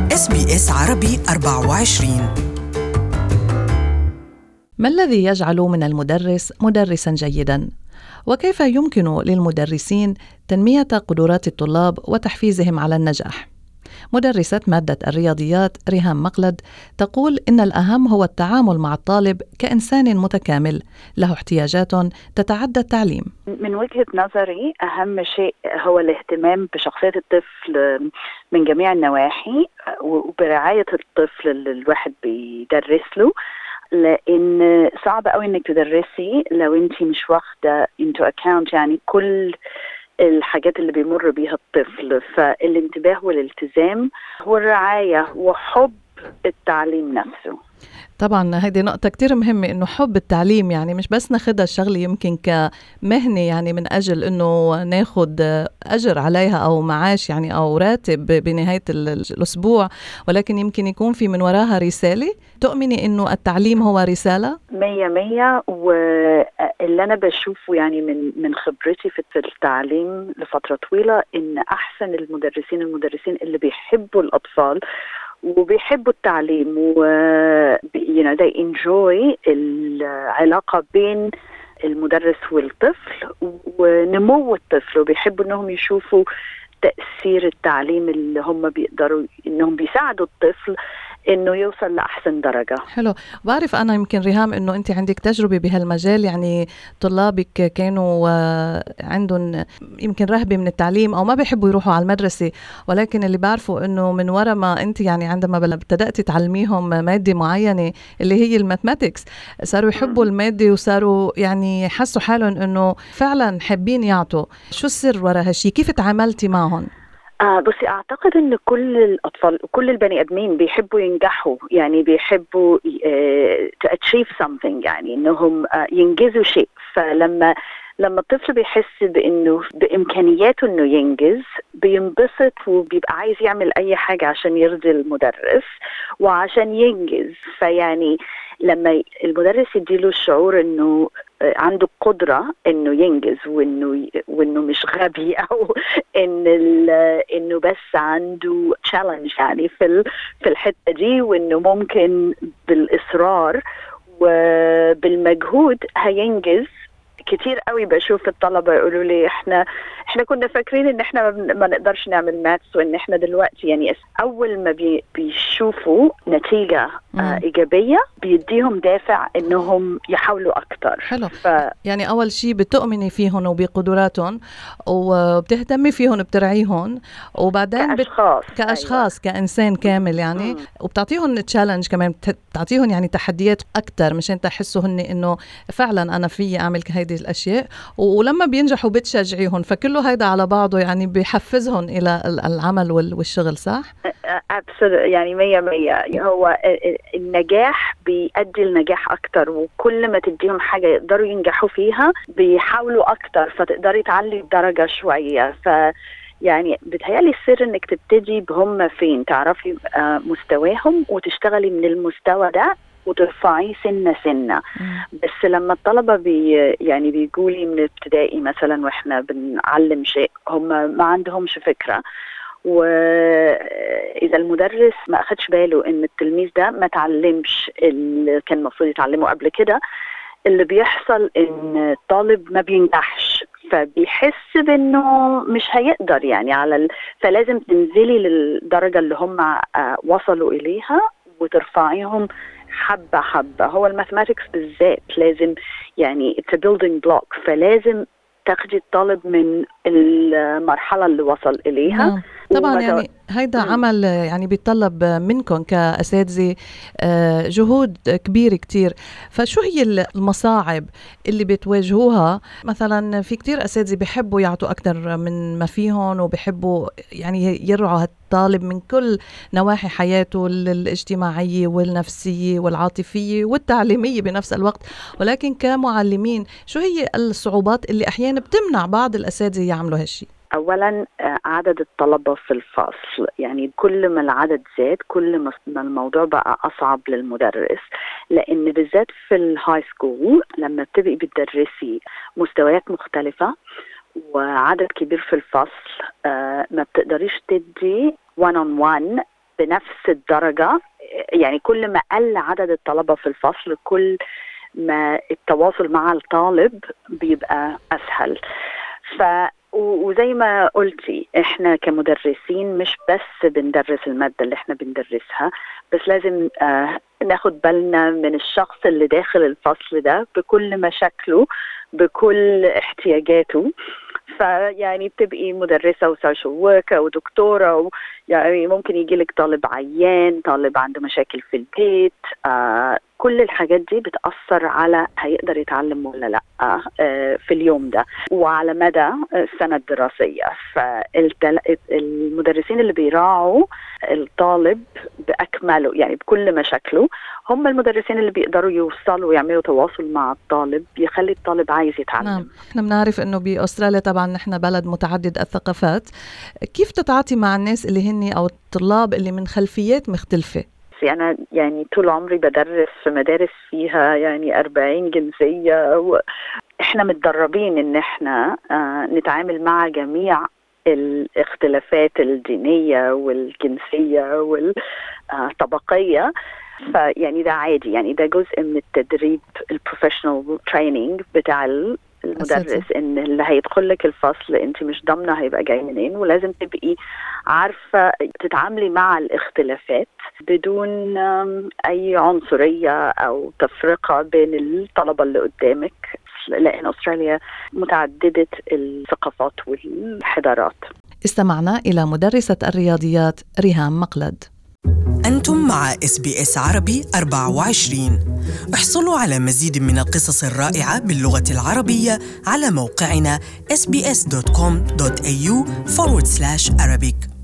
اس بي اس عربي 24 ما الذي يجعل من المدرس مدرسا جيدا وكيف يمكن للمدرسين تنميه قدرات الطلاب وتحفيزهم على النجاح مدرسة مادة الرياضيات ريهام مقلد تقول إن الأهم هو التعامل مع الطالب كإنسان متكامل له احتياجات تتعدى التعليم من وجهة نظري أهم شيء هو الاهتمام بشخصية الطفل من جميع النواحي وبرعاية الطفل اللي الواحد بيدرس له لان صعب قوي انك تدرسي لو انت مش واخده انتو اكاونت يعني كل الحاجات اللي بيمر بيها الطفل فالانتباه والالتزام والرعايه وحب التعليم نفسه طبعا هذه نقطة كتير مهمة إنه حب التعليم يعني مش بس ناخدها الشغلة يمكن كمهنة يعني من أجل إنه ناخد أجر عليها أو معاش يعني أو راتب بنهاية الأسبوع ولكن يمكن يكون في من وراها رسالة تؤمني إنه التعليم هو رسالة؟ مية مية واللي أنا بشوفه يعني من من خبرتي في التعليم لفترة طويلة إن أحسن المدرسين المدرسين اللي بيحبوا الأطفال وبيحبوا التعليم و you know they enjoy العلاقة بين المدرس والطفل ونمو الطفل وبيحبوا انهم يشوفوا تأثير التعليم اللي هم بيقدروا انهم بيساعدوا الطفل انه يوصل لاحسن درجه حلو بعرف انا يمكن ريهام انه انت عندك تجربه بهالمجال يعني طلابك كانوا عندهم يمكن رهبه من التعليم او ما بيحبوا يروحوا على المدرسه ولكن اللي بعرفه انه من وراء ما انت يعني عندما ابتداتي تعلميهم ماده معينه اللي هي الماثماتكس صاروا يحبوا الماده وصاروا يعني حسوا حالهم انه فعلا حابين يعطوا شو السر وراء هالشيء كيف تعاملتي معهم آه بصي اعتقد ان كل الاطفال كل البني ادمين بيحبوا ينجحوا يعني بيحبوا تو اتشيف something يعني انهم آه ينجزوا شيء فلما لما الطفل بيحس بانه بامكانياته انه ينجز بينبسط وبيبقى عايز يعمل اي حاجه عشان يرضي المدرس وعشان ينجز فيعني لما المدرس يديله الشعور انه عنده قدرة انه ينجز وانه وانه مش غبي او ان انه بس عنده تشالنج يعني في في الحتة دي وانه ممكن بالاصرار وبالمجهود هينجز كتير قوي بشوف الطلبه يقولوا لي احنا احنا كنا فاكرين ان احنا ما نقدرش نعمل ماتس وان احنا دلوقتي يعني اول ما بي بيشوفوا نتيجه آه ايجابيه بيديهم دافع انهم يحاولوا اكتر حلو ف... يعني اول شيء بتؤمني فيهم وبقدراتهم وبتهتمي فيهم بترعيهم وبعدين كاشخاص بت... كاشخاص أيوة. كانسان كامل يعني مم. وبتعطيهم تشالنج كمان بتعطيهم يعني تحديات اكثر مشان تحسوا هن انه فعلا انا في اعمل هيدي الاشياء ولما بينجحوا بتشجعيهم فكله هيدا على بعضه يعني بيحفزهم الى العمل والشغل صح؟ يعني مية مية هو النجاح بيؤدي لنجاح اكتر وكل ما تديهم حاجة يقدروا ينجحوا فيها بيحاولوا اكتر فتقدري تعلي الدرجة شوية ف يعني بتهيألي السر انك تبتدي بهم فين تعرفي مستواهم وتشتغلي من المستوى ده وترفعيه سنة سنة بس لما الطلبة بي يعني بيجولي من ابتدائي مثلا واحنا بنعلم شيء هم ما عندهمش فكرة واذا المدرس ما اخدش باله ان التلميذ ده ما تعلمش اللي كان المفروض يتعلمه قبل كده اللي بيحصل ان الطالب ما بينجحش فبيحس بانه مش هيقدر يعني على ال... فلازم تنزلي للدرجه اللي هم وصلوا اليها وترفعيهم حبة حبة هو الماثماتكس بالذات لازم يعني it's a building block فلازم تاخدي الطالب من المرحلة اللي وصل إليها طبعا يعني هيدا عمل يعني بيتطلب منكم كأساتذة جهود كبيرة كتير فشو هي المصاعب اللي بتواجهوها مثلا في كتير أساتذة بيحبوا يعطوا أكثر من ما فيهم وبيحبوا يعني يرعوا الطالب من كل نواحي حياته الاجتماعية والنفسية والعاطفية والتعليمية بنفس الوقت ولكن كمعلمين شو هي الصعوبات اللي أحيانا بتمنع بعض الأساتذة يعملوا هالشيء اولا عدد الطلبه في الفصل يعني كل ما العدد زاد كل ما الموضوع بقى اصعب للمدرس لان بالذات في الهاي سكول لما بتبقي بتدرسي مستويات مختلفه وعدد كبير في الفصل ما بتقدريش تدي one on one بنفس الدرجه يعني كل ما قل عدد الطلبه في الفصل كل ما التواصل مع الطالب بيبقى اسهل ف وزي ما قلتي احنا كمدرسين مش بس بندرس الماده اللي احنا بندرسها بس لازم آه ناخد بالنا من الشخص اللي داخل الفصل ده بكل مشاكله بكل احتياجاته فيعني بتبقي مدرسه وسوشيال وركر ودكتوره يعني ممكن يجي لك طالب عيان طالب عنده مشاكل في البيت آه كل الحاجات دي بتأثر على هيقدر يتعلم ولا لا آه في اليوم ده وعلى مدى السنة الدراسية فالمدرسين اللي بيراعوا الطالب بأكمله يعني بكل مشاكله هم المدرسين اللي بيقدروا يوصلوا ويعملوا تواصل مع الطالب يخلي الطالب عايز يتعلم نعم احنا بنعرف انه باستراليا طبعا نحن بلد متعدد الثقافات كيف تتعاطي مع الناس اللي هن او الطلاب اللي من خلفيات مختلفه أنا يعني طول عمري بدرس في مدارس فيها يعني 40 جنسية و... احنا متدربين ان احنا آه نتعامل مع جميع الاختلافات الدينية والجنسية والطبقية فيعني ده عادي يعني ده جزء من التدريب البروفيشنال تريننج بتاع المدرس ان اللي هيدخل لك الفصل انت مش ضامنه هيبقى جاي منين ولازم تبقي عارفه تتعاملي مع الاختلافات بدون اي عنصريه او تفرقه بين الطلبه اللي قدامك لان استراليا متعدده الثقافات والحضارات استمعنا الى مدرسه الرياضيات ريهام مقلد أنتم مع اس بي اس عربي 24 احصلوا على مزيد من القصص الرائعة باللغة العربية على موقعنا sbs.com.au forward slash Arabic